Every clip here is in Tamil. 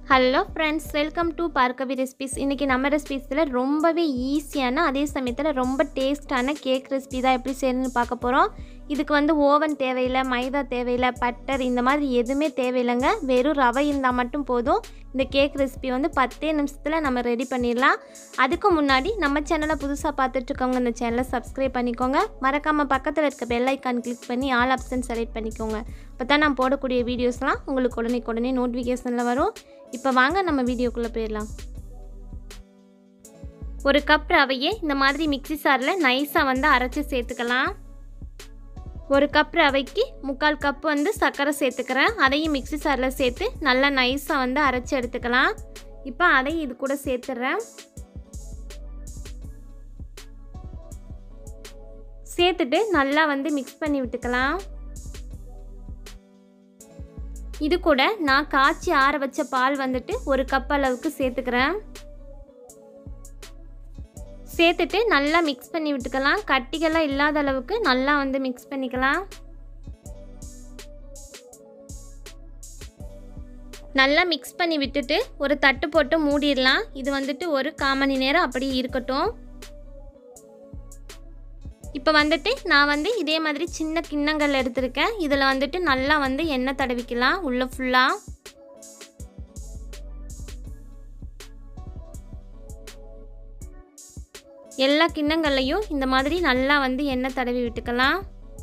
hello friends welcome to Bhargavi recipes இன்றைக்கி நம்ம ரெசிபிஸில் ரொம்பவே ஈஸியான அதே சமயத்தில் ரொம்ப டேஸ்டான கேக் ரெசிபி தான் எப்படி செய்யணும்னு பார்க்க போகிறோம் இதுக்கு வந்து ஓவன் தேவையில்லை மைதா தேவையில்லை பட்டர் இந்த மாதிரி எதுவுமே தேவையில்லைங்க வெறும் ரவை இருந்தால் மட்டும் போதும் இந்த கேக் ரெசிபி வந்து பத்தே நிமிஷத்தில் நம்ம ரெடி பண்ணிடலாம் அதுக்கு முன்னாடி நம்ம சேனலை புதுசாக பார்த்துட்ருக்கவங்க இந்த சேனலை சப்ஸ்கிரைப் பண்ணிக்கோங்க மறக்காமல் பக்கத்தில் இருக்க பெல் ஐக்கான் கிளிக் பண்ணி ஆல் ஆப்ஷன் செலக்ட் பண்ணிக்கோங்க அப்போ தான் நான் போடக்கூடிய வீடியோஸ்லாம் உங்களுக்கு உடனே உடனே நோட்டிஃபிகேஷனில் வரும் இப்போ வாங்க நம்ம வீடியோக்குள்ளே போயிடலாம் ஒரு கப் ரவையை இந்த மாதிரி மிக்ஸி சாரில் நைஸாக வந்து அரைச்சி சேர்த்துக்கலாம் ஒரு கப் ரவைக்கு முக்கால் கப் வந்து சர்க்கரை சேர்த்துக்கிறேன் அதையும் மிக்ஸி சாரில் சேர்த்து நல்லா நைஸாக வந்து அரைச்சி எடுத்துக்கலாம் இப்போ அதையும் இது கூட சேர்த்துட்றேன் சேர்த்துட்டு நல்லா வந்து மிக்ஸ் பண்ணி விட்டுக்கலாம் இது கூட நான் காய்ச்சி ஆற வச்ச பால் வந்துட்டு ஒரு கப் அளவுக்கு சேர்த்துக்கிறேன் சேர்த்துட்டு நல்லா மிக்ஸ் பண்ணி விட்டுக்கலாம் கட்டிகள்லாம் இல்லாத அளவுக்கு நல்லா வந்து மிக்ஸ் பண்ணிக்கலாம் நல்லா மிக்ஸ் பண்ணி விட்டுட்டு ஒரு தட்டு போட்டு மூடிடலாம் இது வந்துட்டு ஒரு கால் மணி நேரம் அப்படியே இருக்கட்டும் இப்போ வந்துட்டு நான் வந்து இதே மாதிரி சின்ன கிண்ணங்கள் எடுத்திருக்கேன் இதில் வந்துட்டு நல்லா வந்து எண்ணெய் தடவிக்கலாம் உள்ளே ஃபுல்லாக எல்லா கிண்ணங்கள்லையும் இந்த மாதிரி நல்லா வந்து எண்ணெய் தடவி விட்டுக்கலாம்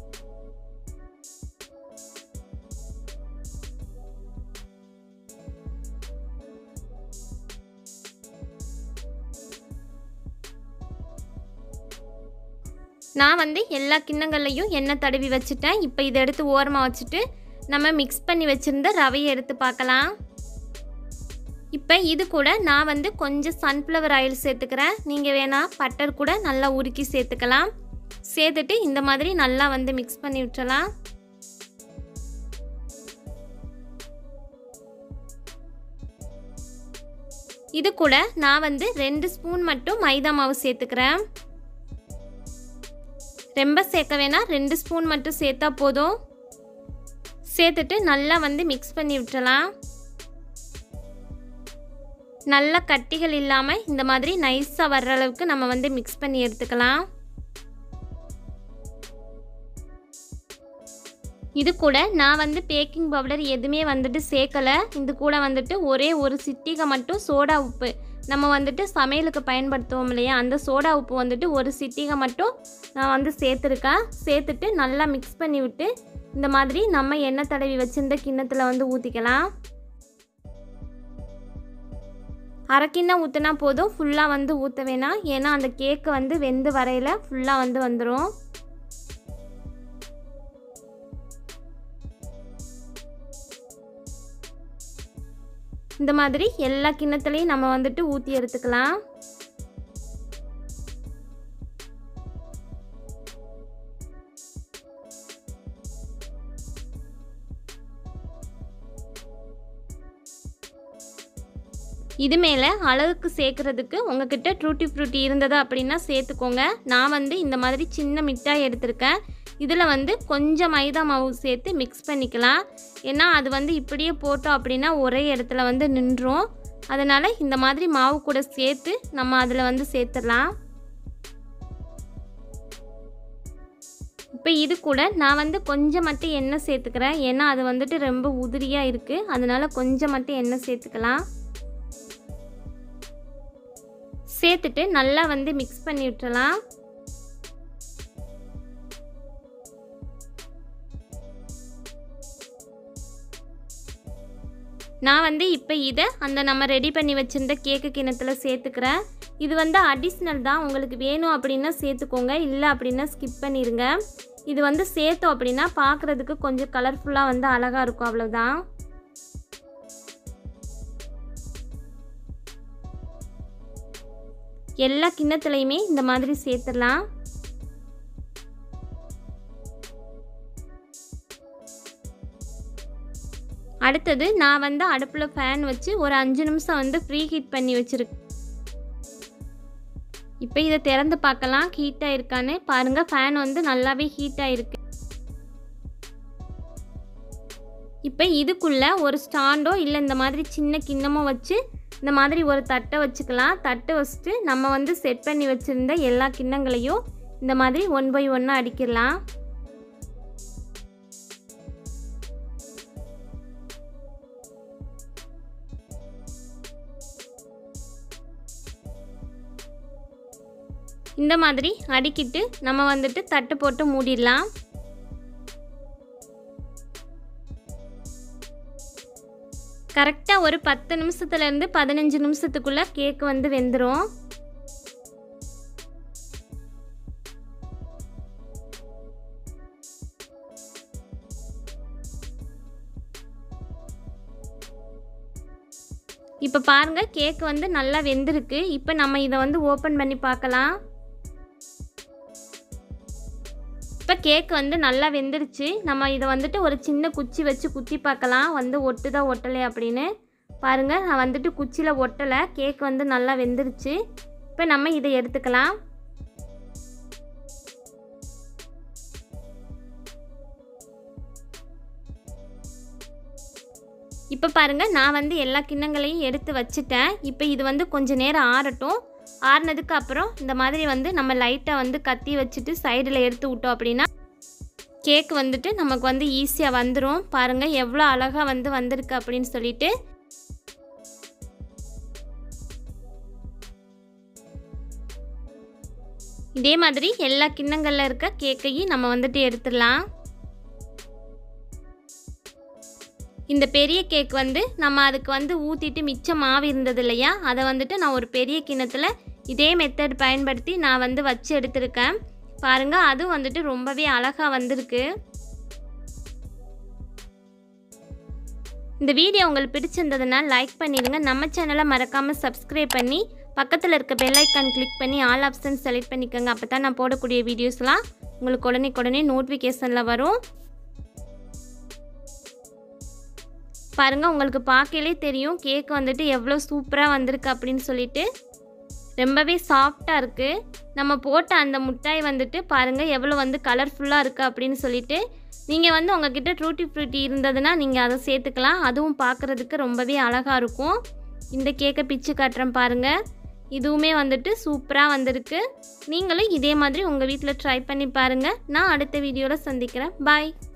நான் வந்து எல்லா கிண்ணங்கள்லையும் எண்ணெய் தடவி வச்சுட்டேன் இப்போ இதை எடுத்து ஓரமாக வச்சுட்டு நம்ம மிக்ஸ் பண்ணி வச்சுருந்த ரவையை எடுத்து பார்க்கலாம் இப்போ இது கூட நான் வந்து கொஞ்சம் சன்ஃப்ளவர் ஆயில் சேர்த்துக்கிறேன் நீங்கள் வேணால் பட்டர் கூட நல்லா உருக்கி சேர்த்துக்கலாம் சேர்த்துட்டு இந்த மாதிரி நல்லா வந்து மிக்ஸ் பண்ணி விட்டுறலாம் இது கூட நான் வந்து ரெண்டு ஸ்பூன் மட்டும் மைதா மாவு சேர்த்துக்கிறேன் ரொம்ப சேர்க்க வேணாம் ரெண்டு ஸ்பூன் மட்டும் சேர்த்தா போதும் சேர்த்துட்டு நல்லா வந்து மிக்ஸ் பண்ணி விட்டுறலாம் நல்லா கட்டிகள் இல்லாமல் இந்த மாதிரி நைஸாக வர்ற அளவுக்கு நம்ம வந்து மிக்ஸ் பண்ணி எடுத்துக்கலாம் இது கூட நான் வந்து பேக்கிங் பவுடர் எதுவுமே வந்துட்டு சேர்க்கலை இது கூட வந்துட்டு ஒரே ஒரு சிட்டிகை மட்டும் சோடா உப்பு நம்ம வந்துட்டு சமையலுக்கு பயன்படுத்துவோம் இல்லையா அந்த சோடா உப்பு வந்துட்டு ஒரு சிட்டிகை மட்டும் நான் வந்து சேர்த்துருக்கேன் சேர்த்துட்டு நல்லா மிக்ஸ் பண்ணி விட்டு இந்த மாதிரி நம்ம எண்ணெய் தடவி வச்சிருந்த கிண்ணத்தில் வந்து ஊற்றிக்கலாம் அரை கிண்ணம் ஊற்றினா போதும் ஃபுல்லாக வந்து ஊற்ற வேணாம் ஏன்னா அந்த கேக்கு வந்து வெந்து வரையில் ஃபுல்லாக வந்து வந்துடும் இந்த மாதிரி எல்லா கிண்ணத்துலேயும் நம்ம வந்துட்டு ஊற்றி எடுத்துக்கலாம் இது மேலே அளவுக்கு சேர்க்குறதுக்கு உங்ககிட்ட ட்ரூட்டி ஃப்ரூட்டி இருந்தது அப்படின்னா சேர்த்துக்கோங்க நான் வந்து இந்த மாதிரி சின்ன மிட்டாய் எடுத்திருக்கேன் இதில் வந்து கொஞ்சம் மைதா மாவு சேர்த்து மிக்ஸ் பண்ணிக்கலாம் ஏன்னா அது வந்து இப்படியே போட்டோம் அப்படின்னா ஒரே இடத்துல வந்து நின்றும் அதனால் இந்த மாதிரி மாவு கூட சேர்த்து நம்ம அதில் வந்து சேர்த்துடலாம் இப்போ இது கூட நான் வந்து கொஞ்சம் மட்டும் எண்ணெய் சேர்த்துக்கிறேன் ஏன்னா அது வந்துட்டு ரொம்ப உதிரியாக இருக்குது அதனால் கொஞ்சம் மட்டும் எண்ணெய் சேர்த்துக்கலாம் சேர்த்துட்டு நல்லா வந்து மிக்ஸ் பண்ணி விட்டுறலாம் நான் வந்து இப்போ இதை அந்த நம்ம ரெடி பண்ணி வச்சுருந்த கேக்கு கிணத்துல சேர்த்துக்கிறேன் இது வந்து அடிஷ்னல் தான் உங்களுக்கு வேணும் அப்படின்னா சேர்த்துக்கோங்க இல்லை அப்படின்னா ஸ்கிப் பண்ணிடுங்க இது வந்து சேர்த்தோம் அப்படின்னா பார்க்குறதுக்கு கொஞ்சம் கலர்ஃபுல்லாக வந்து அழகாக இருக்கும் அவ்வளோதான் எல்லா கிண்ணத்துலையுமே இந்த மாதிரி சேர்த்துடலாம் அடுத்தது நான் வந்து அடுப்பில் ஃபேன் வச்சு ஒரு அஞ்சு நிமிஷம் வந்து ஃப்ரீ ஹீட் பண்ணி வச்சுருக்கேன் இப்போ இதை திறந்து பார்க்கலாம் ஹீட்டாக இருக்கான்னு பாருங்கள் ஃபேன் வந்து நல்லாவே ஹீட்டாக இருக்கு இப்போ இதுக்குள்ளே ஒரு ஸ்டாண்டோ இல்லை இந்த மாதிரி சின்ன கிண்ணமோ வச்சு இந்த மாதிரி ஒரு தட்டை வச்சுக்கலாம் தட்டை வச்சுட்டு நம்ம வந்து செட் பண்ணி வச்சுருந்த எல்லா கிண்ணங்களையும் இந்த மாதிரி ஒன் பை ஒன்னாக அடிக்கிடலாம் இந்த மாதிரி அடுக்கிட்டு நம்ம வந்துட்டு தட்டு போட்டு மூடிடலாம் கரெக்டாக ஒரு பத்து நிமிஷத்துலேருந்து பதினஞ்சு நிமிஷத்துக்குள்ளே கேக் வந்து வெந்துடும் இப்போ பாருங்கள் கேக் வந்து நல்லா வெந்திருக்கு இப்போ நம்ம இதை வந்து ஓப்பன் பண்ணி பார்க்கலாம் இப்போ கேக் வந்து நல்லா வெந்துருச்சு நம்ம இதை வந்துட்டு ஒரு சின்ன குச்சி வச்சு குத்தி பார்க்கலாம் வந்து ஒட்டுதா ஒட்டலை அப்படின்னு பாருங்கள் நான் வந்துட்டு குச்சியில் ஒட்டலை கேக் வந்து நல்லா வெந்துருச்சு இப்போ நம்ம இதை எடுத்துக்கலாம் இப்போ பாருங்கள் நான் வந்து எல்லா கிண்ணங்களையும் எடுத்து வச்சுட்டேன் இப்போ இது வந்து கொஞ்ச நேரம் ஆறட்டும் ஆறுனதுக்கு அப்புறம் இந்த மாதிரி வந்து நம்ம லைட்டாக வந்து கத்தி வச்சுட்டு சைடில் எடுத்து விட்டோம் அப்படின்னா கேக் வந்துட்டு நமக்கு வந்து ஈஸியாக வந்துடும் பாருங்கள் எவ்வளோ அழகாக வந்து வந்திருக்கு அப்படின்னு சொல்லிட்டு இதே மாதிரி எல்லா கிண்ணங்களில் இருக்க கேக்கையும் நம்ம வந்துட்டு எடுத்துடலாம் இந்த பெரிய கேக் வந்து நம்ம அதுக்கு வந்து ஊற்றிட்டு மிச்சம் மாவு இருந்தது இல்லையா அதை வந்துட்டு நான் ஒரு பெரிய கிண்ணத்தில் இதே மெத்தட் பயன்படுத்தி நான் வந்து வச்சு எடுத்திருக்கேன் பாருங்கள் அதுவும் வந்துட்டு ரொம்பவே அழகாக வந்திருக்கு இந்த வீடியோ உங்களுக்கு பிடிச்சிருந்ததுன்னா லைக் பண்ணிடுங்க நம்ம சேனலை மறக்காமல் சப்ஸ்கிரைப் பண்ணி பக்கத்தில் இருக்க பெல் ஐக்கான் கிளிக் பண்ணி ஆல் ஆப்ஷன் செலக்ட் பண்ணிக்கோங்க அப்போ தான் நான் போடக்கூடிய வீடியோஸ்லாம் உங்களுக்கு உடனே உடனே நோட்டிஃபிகேஷனில் வரும் பாருங்கள் உங்களுக்கு பார்க்கலே தெரியும் கேக் வந்துட்டு எவ்வளோ சூப்பராக வந்திருக்கு அப்படின்னு சொல்லிட்டு ரொம்பவே சாஃப்டாக இருக்குது நம்ம போட்ட அந்த முட்டாய் வந்துட்டு பாருங்கள் எவ்வளோ வந்து கலர்ஃபுல்லாக இருக்குது அப்படின்னு சொல்லிட்டு நீங்கள் வந்து உங்ககிட்ட ட்ரூட்டி ஃப்ரூட்டி இருந்ததுன்னா நீங்கள் அதை சேர்த்துக்கலாம் அதுவும் பார்க்குறதுக்கு ரொம்பவே அழகாக இருக்கும் இந்த கேக்கை பிச்சு காட்டுறேன் பாருங்கள் இதுவுமே வந்துட்டு சூப்பராக வந்திருக்கு நீங்களும் இதே மாதிரி உங்கள் வீட்டில் ட்ரை பண்ணி பாருங்கள் நான் அடுத்த வீடியோவில் சந்திக்கிறேன் பாய்